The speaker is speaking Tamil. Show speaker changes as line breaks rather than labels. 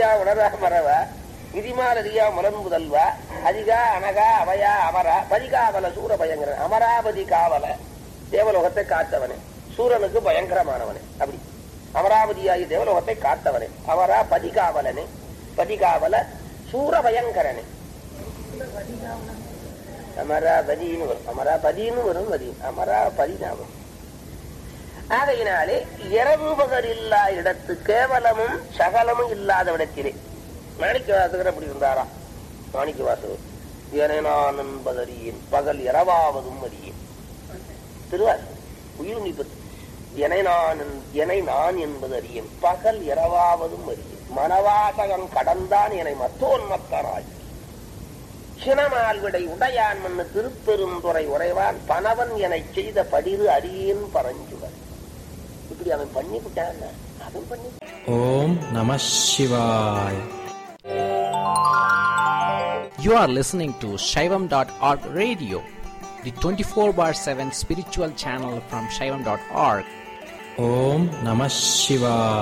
அறியா உணரா மறவா விதிமால் அறியா முலன் முதல்வா அதிகா அனகா அவயா அமரா பதிகாவல சூர பயங்கர அமராவதி காவல தேவலோகத்தை காத்தவனே சூரனுக்கு பயங்கரமானவனே அப்படி அமராவதியாகி தேவலோகத்தை காத்தவனே அமரா பதிகாவலனே பதிகாவல சூர பயங்கரனே அமராபதின்னு வரும் அமராபதின்னு வரும் பதி அமராபதி ஞாபகம் ஆகையினாலே இரவு பகல் இல்லா இடத்து கேவலமும் சகலமும் இல்லாத இடத்திலே மாணிக்க வாசகர் அப்படி இருந்தாரா மாணிக்க வாசகர் என நான் என்பதறியேன் பகல் இரவாவதும் அறியேன் திருவாசகம் உயிர் நீப்பது எனை நான் என்- எனை நான் என்பது அறியேன் பகல் இரவாவதும் அறியேன் மனவாசகம் கடந்தான் என மத்தோன் மக்கனாய் சினமால் விடை உடையான் மண்ணு திருப்பெருந்துறை உறைவான் பணவன் எனச் செய்த படிறு அறியேன் பரஞ்சுவர் இப்படி அவன் பண்ணி விட்டான் அவன் பண்ணி
Om Namah Shivaya. You are listening to Shaivam.org radio, the 24 bar 7 spiritual channel from Shaivam.org. Om Namah Shivaya.